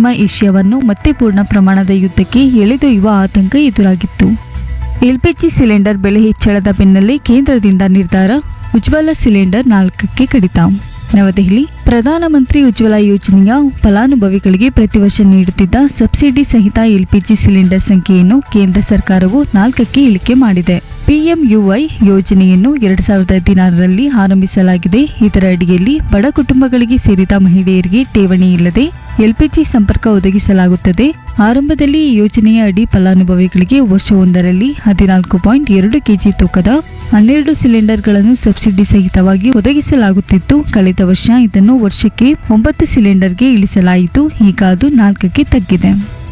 ಪಶ್ಚಿಮ ಏಷ್ಯಾವನ್ನು ಮತ್ತೆ ಪೂರ್ಣ ಪ್ರಮಾಣದ ಯುದ್ಧಕ್ಕೆ ಎಳೆದೊಯ್ಯುವ ಆತಂಕ ಎದುರಾಗಿತ್ತು ಎಲ್ಪಿಜಿ ಸಿಲಿಂಡರ್ ಬೆಲೆ ಹೆಚ್ಚಳದ ಬೆನ್ನಲ್ಲೇ ಕೇಂದ್ರದಿಂದ ನಿರ್ಧಾರ ಉಜ್ವಲ ಸಿಲಿಂಡರ್ ನಾಲ್ಕಕ್ಕೆ ಕಡಿತ ನವದೆಹಲಿ ಪ್ರಧಾನಮಂತ್ರಿ ಉಜ್ವಲ ಯೋಜನೆಯ ಫಲಾನುಭವಿಗಳಿಗೆ ಪ್ರತಿ ವರ್ಷ ನೀಡುತ್ತಿದ್ದ ಸಬ್ಸಿಡಿ ಸಹಿತ ಎಲ್ಪಿಜಿ ಸಿಲಿಂಡರ್ ಸಂಖ್ಯೆಯನ್ನು ಕೇಂದ್ರ ಸರ್ಕಾರವು ನಾಲ್ಕಕ್ಕೆ ಇಳಿಕೆ ಮಾಡಿದೆ ಪಿಎಂಯುವೈ ಯೋಜನೆಯನ್ನು ಎರಡ್ ಸಾವಿರದ ಹದಿನಾರರಲ್ಲಿ ಆರಂಭಿಸಲಾಗಿದೆ ಇದರ ಅಡಿಯಲ್ಲಿ ಬಡ ಕುಟುಂಬಗಳಿಗೆ ಸೇರಿದ ಮಹಿಳೆಯರಿಗೆ ಠೇವಣಿ ಇಲ್ಲದೆ ಎಲ್ಪಿಜಿ ಸಂಪರ್ಕ ಒದಗಿಸಲಾಗುತ್ತದೆ ಆರಂಭದಲ್ಲಿ ಈ ಯೋಜನೆಯ ಅಡಿ ಫಲಾನುಭವಿಗಳಿಗೆ ವರ್ಷವೊಂದರಲ್ಲಿ ಹದಿನಾಲ್ಕು ಪಾಯಿಂಟ್ ಎರಡು ಕೆಜಿ ತೂಕದ ಹನ್ನೆರಡು ಸಿಲಿಂಡರ್ಗಳನ್ನು ಸಬ್ಸಿಡಿ ಸಹಿತವಾಗಿ ಒದಗಿಸಲಾಗುತ್ತಿತ್ತು ಕಳೆದ ವರ್ಷ ಇದನ್ನು ವರ್ಷಕ್ಕೆ ಒಂಬತ್ತು ಸಿಲಿಂಡರ್ಗೆ ಇಳಿಸಲಾಯಿತು ಈಗ ಅದು ನಾಲ್ಕಕ್ಕೆ ತಗ್ಗಿದೆ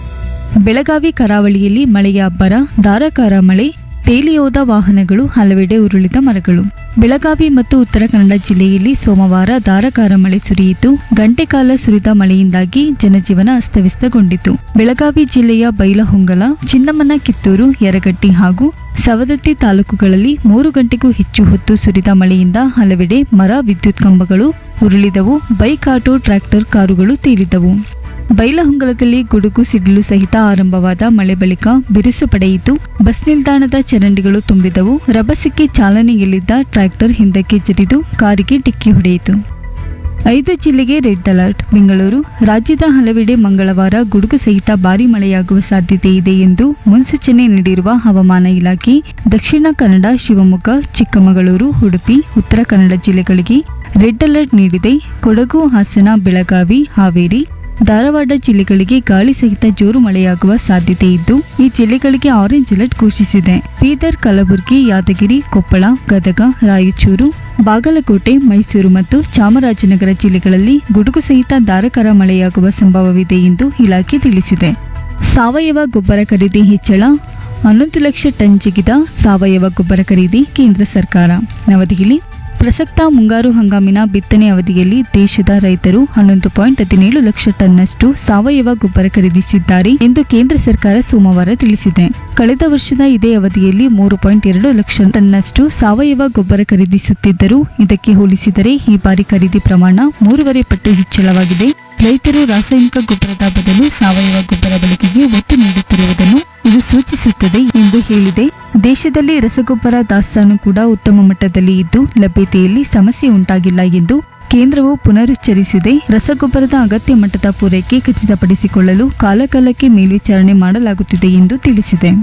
ಬೆಳಗಾವಿ ಕರಾವಳಿಯಲ್ಲಿ ಮಳೆಯ ಅಬ್ಬರ ಧಾರಾಕಾರ ಮಳೆ ತೇಲಿ ಹೋದ ವಾಹನಗಳು ಹಲವೆಡೆ ಉರುಳಿದ ಮರಗಳು ಬೆಳಗಾವಿ ಮತ್ತು ಉತ್ತರ ಕನ್ನಡ ಜಿಲ್ಲೆಯಲ್ಲಿ ಸೋಮವಾರ ಧಾರಾಕಾರ ಮಳೆ ಸುರಿಯಿತು ಗಂಟೆ ಕಾಲ ಸುರಿದ ಮಳೆಯಿಂದಾಗಿ ಜನಜೀವನ ಅಸ್ತವ್ಯಸ್ತಗೊಂಡಿತು ಬೆಳಗಾವಿ ಜಿಲ್ಲೆಯ ಬೈಲಹೊಂಗಲ ಚಿನ್ನಮ್ಮನ ಕಿತ್ತೂರು ಯರಗಟ್ಟಿ ಹಾಗೂ ಸವದತ್ತಿ ತಾಲೂಕುಗಳಲ್ಲಿ ಮೂರು ಗಂಟೆಗೂ ಹೆಚ್ಚು ಹೊತ್ತು ಸುರಿದ ಮಳೆಯಿಂದ ಹಲವೆಡೆ ಮರ ವಿದ್ಯುತ್ ಕಂಬಗಳು ಉರುಳಿದವು ಬೈಕ್ ಆಟೋ ಟ್ರ್ಯಾಕ್ಟರ್ ಕಾರುಗಳು ತೇಲಿದವು ಬೈಲಹೊಂಗಲದಲ್ಲಿ ಗುಡುಗು ಸಿಡಿಲು ಸಹಿತ ಆರಂಭವಾದ ಮಳೆ ಬಳಿಕ ಬಿರುಸು ಪಡೆಯಿತು ಬಸ್ ನಿಲ್ದಾಣದ ಚರಂಡಿಗಳು ತುಂಬಿದವು ರಭಸಕ್ಕೆ ಚಾಲನೆಯಲ್ಲಿದ್ದ ಟ್ರ್ಯಾಕ್ಟರ್ ಹಿಂದಕ್ಕೆ ಜರಿದು ಕಾರಿಗೆ ಡಿಕ್ಕಿ ಹೊಡೆಯಿತು ಐದು ಜಿಲ್ಲೆಗೆ ರೆಡ್ ಅಲರ್ಟ್ ಬೆಂಗಳೂರು ರಾಜ್ಯದ ಹಲವೆಡೆ ಮಂಗಳವಾರ ಗುಡುಗು ಸಹಿತ ಭಾರೀ ಮಳೆಯಾಗುವ ಸಾಧ್ಯತೆ ಇದೆ ಎಂದು ಮುನ್ಸೂಚನೆ ನೀಡಿರುವ ಹವಾಮಾನ ಇಲಾಖೆ ದಕ್ಷಿಣ ಕನ್ನಡ ಶಿವಮೊಗ್ಗ ಚಿಕ್ಕಮಗಳೂರು ಉಡುಪಿ ಉತ್ತರ ಕನ್ನಡ ಜಿಲ್ಲೆಗಳಿಗೆ ರೆಡ್ ಅಲರ್ಟ್ ನೀಡಿದೆ ಕೊಡಗು ಹಾಸನ ಬೆಳಗಾವಿ ಹಾವೇರಿ ಧಾರವಾಡ ಜಿಲ್ಲೆಗಳಿಗೆ ಗಾಳಿ ಸಹಿತ ಜೋರು ಮಳೆಯಾಗುವ ಸಾಧ್ಯತೆ ಇದ್ದು ಈ ಜಿಲ್ಲೆಗಳಿಗೆ ಆರೆಂಜ್ ಅಲರ್ಟ್ ಘೋಷಿಸಿದೆ ಬೀದರ್ ಕಲಬುರಗಿ ಯಾದಗಿರಿ ಕೊಪ್ಪಳ ಗದಗ ರಾಯಚೂರು ಬಾಗಲಕೋಟೆ ಮೈಸೂರು ಮತ್ತು ಚಾಮರಾಜನಗರ ಜಿಲ್ಲೆಗಳಲ್ಲಿ ಗುಡುಗು ಸಹಿತ ಧಾರಾಕಾರ ಮಳೆಯಾಗುವ ಸಂಭವವಿದೆ ಎಂದು ಇಲಾಖೆ ತಿಳಿಸಿದೆ ಸಾವಯವ ಗೊಬ್ಬರ ಖರೀದಿ ಹೆಚ್ಚಳ ಹನ್ನೊಂದು ಲಕ್ಷ ಟನ್ ಜಿಗಿದ ಸಾವಯವ ಗೊಬ್ಬರ ಖರೀದಿ ಕೇಂದ್ರ ಸರ್ಕಾರ ನವದೆಹಲಿ ಪ್ರಸಕ್ತ ಮುಂಗಾರು ಹಂಗಾಮಿನ ಬಿತ್ತನೆ ಅವಧಿಯಲ್ಲಿ ದೇಶದ ರೈತರು ಹನ್ನೊಂದು ಪಾಯಿಂಟ್ ಹದಿನೇಳು ಲಕ್ಷ ಟನ್ನಷ್ಟು ಸಾವಯವ ಗೊಬ್ಬರ ಖರೀದಿಸಿದ್ದಾರೆ ಎಂದು ಕೇಂದ್ರ ಸರ್ಕಾರ ಸೋಮವಾರ ತಿಳಿಸಿದೆ ಕಳೆದ ವರ್ಷದ ಇದೇ ಅವಧಿಯಲ್ಲಿ ಮೂರು ಪಾಯಿಂಟ್ ಎರಡು ಲಕ್ಷ ಟನ್ನಷ್ಟು ಸಾವಯವ ಗೊಬ್ಬರ ಖರೀದಿಸುತ್ತಿದ್ದರು ಇದಕ್ಕೆ ಹೋಲಿಸಿದರೆ ಈ ಬಾರಿ ಖರೀದಿ ಪ್ರಮಾಣ ಮೂರುವರೆ ಪಟ್ಟು ಹೆಚ್ಚಳವಾಗಿದೆ ರೈತರು ರಾಸಾಯನಿಕ ಗೊಬ್ಬರದ ಬದಲು ಸಾವಯವ ಗೊಬ್ಬರ ಬಳಕೆಗೆ ಒತ್ತು ನೀಡುತ್ತಿರುವುದನ್ನು ಇದು ಸೂಚಿಸುತ್ತದೆ ಎಂದು ಹೇಳಿದೆ ದೇಶದಲ್ಲಿ ರಸಗೊಬ್ಬರ ದಾಸ್ತಾನು ಕೂಡ ಉತ್ತಮ ಮಟ್ಟದಲ್ಲಿ ಇದ್ದು ಲಭ್ಯತೆಯಲ್ಲಿ ಸಮಸ್ಯೆ ಉಂಟಾಗಿಲ್ಲ ಎಂದು ಕೇಂದ್ರವು ಪುನರುಚ್ಚರಿಸಿದೆ ರಸಗೊಬ್ಬರದ ಅಗತ್ಯ ಮಟ್ಟದ ಪೂರೈಕೆ ಖಚಿತಪಡಿಸಿಕೊಳ್ಳಲು ಕಾಲಕಾಲಕ್ಕೆ ಮೇಲ್ವಿಚಾರಣೆ ಮಾಡಲಾಗುತ್ತಿದೆ ಎಂದು ತಿಳಿಸಿದೆ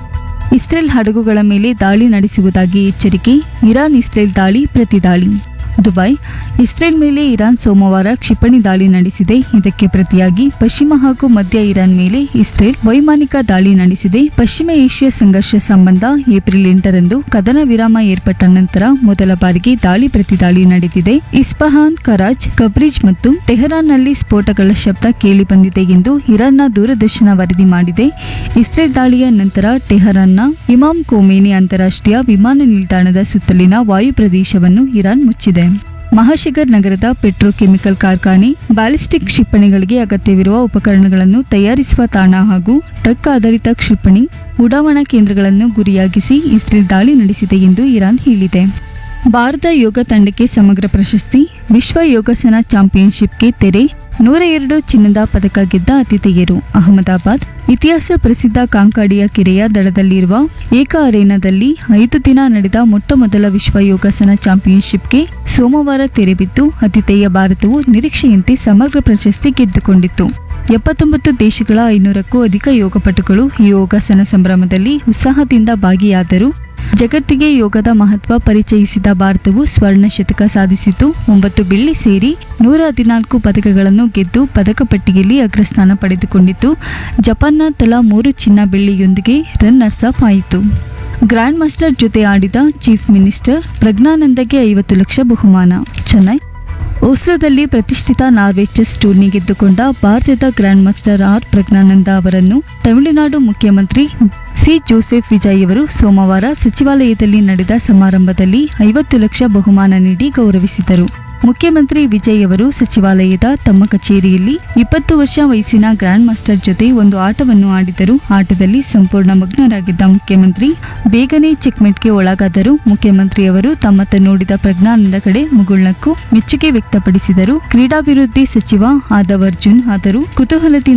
ಇಸ್ರೇಲ್ ಹಡಗುಗಳ ಮೇಲೆ ದಾಳಿ ನಡೆಸುವುದಾಗಿ ಎಚ್ಚರಿಕೆ ಇರಾನ್ ಇಸ್ರೇಲ್ ದಾಳಿ ಪ್ರತಿದಾಳಿ ದುಬೈ ಇಸ್ರೇಲ್ ಮೇಲೆ ಇರಾನ್ ಸೋಮವಾರ ಕ್ಷಿಪಣಿ ದಾಳಿ ನಡೆಸಿದೆ ಇದಕ್ಕೆ ಪ್ರತಿಯಾಗಿ ಪಶ್ಚಿಮ ಹಾಗೂ ಮಧ್ಯ ಇರಾನ್ ಮೇಲೆ ಇಸ್ರೇಲ್ ವೈಮಾನಿಕ ದಾಳಿ ನಡೆಸಿದೆ ಪಶ್ಚಿಮ ಏಷ್ಯಾ ಸಂಘರ್ಷ ಸಂಬಂಧ ಏಪ್ರಿಲ್ ಎಂಟರಂದು ಕದನ ವಿರಾಮ ಏರ್ಪಟ್ಟ ನಂತರ ಮೊದಲ ಬಾರಿಗೆ ದಾಳಿ ಪ್ರತಿದಾಳಿ ನಡೆದಿದೆ ಇಸ್ಫಹಾನ್ ಕರಾಚ್ ಕಬ್ರಿಜ್ ಮತ್ತು ಟೆಹರಾನ್ನಲ್ಲಿ ಸ್ಫೋಟಗಳ ಶಬ್ದ ಕೇಳಿ ಬಂದಿದೆ ಎಂದು ಇರಾನ್ನ ದೂರದರ್ಶನ ವರದಿ ಮಾಡಿದೆ ಇಸ್ರೇಲ್ ದಾಳಿಯ ನಂತರ ಟೆಹರಾನ್ನ ಇಮಾಮ್ ಕೋಮೇನಿ ಅಂತಾರಾಷ್ಟ್ರೀಯ ವಿಮಾನ ನಿಲ್ದಾಣದ ಸುತ್ತಲಿನ ವಾಯು ಪ್ರದೇಶವನ್ನು ಇರಾನ್ ಮುಚ್ಚಿದೆ ಮಹಾಶಿಗರ್ ನಗರದ ಪೆಟ್ರೋಕೆಮಿಕಲ್ ಕಾರ್ಖಾನೆ ಬ್ಯಾಲಿಸ್ಟಿಕ್ ಕ್ಷಿಪಣಿಗಳಿಗೆ ಅಗತ್ಯವಿರುವ ಉಪಕರಣಗಳನ್ನು ತಯಾರಿಸುವ ತಾಣ ಹಾಗೂ ಟ್ರಕ್ ಆಧಾರಿತ ಕ್ಷಿಪಣಿ ಉಡಾವಣಾ ಕೇಂದ್ರಗಳನ್ನು ಗುರಿಯಾಗಿಸಿ ಇಸ್ರೇಲ್ ದಾಳಿ ನಡೆಸಿದೆ ಎಂದು ಇರಾನ್ ಹೇಳಿದೆ ಭಾರತ ಯೋಗ ತಂಡಕ್ಕೆ ಸಮಗ್ರ ಪ್ರಶಸ್ತಿ ವಿಶ್ವ ಯೋಗಾಸನ ಚಾಂಪಿಯನ್ಶಿಪ್ಗೆ ತೆರೆ ನೂರ ಎರಡು ಚಿನ್ನದ ಪದಕ ಗೆದ್ದ ಆತಿಥೇಯರು ಅಹಮದಾಬಾದ್ ಇತಿಹಾಸ ಪ್ರಸಿದ್ಧ ಕಾಂಕಾಡಿಯ ಕೆರೆಯ ದಡದಲ್ಲಿರುವ ಏಕ ಅರೇನಾದಲ್ಲಿ ಐದು ದಿನ ನಡೆದ ಮೊಟ್ಟ ಮೊದಲ ವಿಶ್ವ ಯೋಗಾಸನ ಚಾಂಪಿಯನ್ಶಿಪ್ಗೆ ಸೋಮವಾರ ತೆರೆಬಿದ್ದು ಆತಿಥೇಯ ಭಾರತವು ನಿರೀಕ್ಷೆಯಂತೆ ಸಮಗ್ರ ಪ್ರಶಸ್ತಿ ಗೆದ್ದುಕೊಂಡಿತ್ತು ಎಪ್ಪತ್ತೊಂಬತ್ತು ದೇಶಗಳ ಐನೂರಕ್ಕೂ ಅಧಿಕ ಯೋಗಪಟುಗಳು ಈ ಯೋಗಾಸನ ಸಂಭ್ರಮದಲ್ಲಿ ಉತ್ಸಾಹದಿಂದ ಭಾಗಿಯಾದರು ಜಗತ್ತಿಗೆ ಯೋಗದ ಮಹತ್ವ ಪರಿಚಯಿಸಿದ ಭಾರತವು ಸ್ವರ್ಣ ಶತಕ ಸಾಧಿಸಿತು ಒಂಬತ್ತು ಬೆಳ್ಳಿ ಸೇರಿ ನೂರ ಹದಿನಾಲ್ಕು ಪದಕಗಳನ್ನು ಗೆದ್ದು ಪದಕ ಪಟ್ಟಿಯಲ್ಲಿ ಅಗ್ರಸ್ಥಾನ ಪಡೆದುಕೊಂಡಿತ್ತು ಜಪಾನ್ನ ತಲಾ ಮೂರು ಚಿನ್ನ ಬೆಳ್ಳಿಯೊಂದಿಗೆ ರನ್ನರ್ಸ್ ಅಪ್ ಆಯಿತು ಗ್ರ್ಯಾಂಡ್ ಮಾಸ್ಟರ್ ಜೊತೆ ಆಡಿದ ಚೀಫ್ ಮಿನಿಸ್ಟರ್ ಪ್ರಜ್ಞಾನಂದಗೆ ಐವತ್ತು ಲಕ್ಷ ಬಹುಮಾನ ಚೆನ್ನೈ ಓಸ್ಲೋದಲ್ಲಿ ಪ್ರತಿಷ್ಠಿತ ನಾರ್ವೆ ಚೆಸ್ ಟೂರ್ನಿ ಗೆದ್ದುಕೊಂಡ ಭಾರತದ ಗ್ರ್ಯಾಂಡ್ ಮಾಸ್ಟರ್ ಆರ್ ಪ್ರಜ್ಞಾನಂದ ಅವರನ್ನು ತಮಿಳುನಾಡು ಮುಖ್ಯಮಂತ್ರಿ ಸಿ ಜೋಸೆಫ್ ವಿಜಯ್ ಅವರು ಸೋಮವಾರ ಸಚಿವಾಲಯದಲ್ಲಿ ನಡೆದ ಸಮಾರಂಭದಲ್ಲಿ ಐವತ್ತು ಲಕ್ಷ ಬಹುಮಾನ ನೀಡಿ ಗೌರವಿಸಿದರು ಮುಖ್ಯಮಂತ್ರಿ ವಿಜಯ್ ಅವರು ಸಚಿವಾಲಯದ ತಮ್ಮ ಕಚೇರಿಯಲ್ಲಿ ಇಪ್ಪತ್ತು ವರ್ಷ ವಯಸ್ಸಿನ ಗ್ರ್ಯಾಂಡ್ ಮಾಸ್ಟರ್ ಜೊತೆ ಒಂದು ಆಟವನ್ನು ಆಡಿದರು ಆಟದಲ್ಲಿ ಸಂಪೂರ್ಣ ಮಗ್ನರಾಗಿದ್ದ ಮುಖ್ಯಮಂತ್ರಿ ಬೇಗನೆ ಚೆಕ್ಮೆಟ್ಗೆ ಒಳಗಾದರು ಮುಖ್ಯಮಂತ್ರಿ ಅವರು ತಮ್ಮತ್ತ ನೋಡಿದ ಪ್ರಜ್ಞಾನಂದ ಕಡೆ ಮುಗುಳ್ನಕ್ಕು ಮೆಚ್ಚುಗೆ ವ್ಯಕ್ತಪಡಿಸಿದರು ಕ್ರೀಡಾಭಿವೃದ್ಧಿ ಸಚಿವ ಆದವ್ ಅರ್ಜುನ್ ಆದರೂ ಕುತೂಹಲದಿಂದ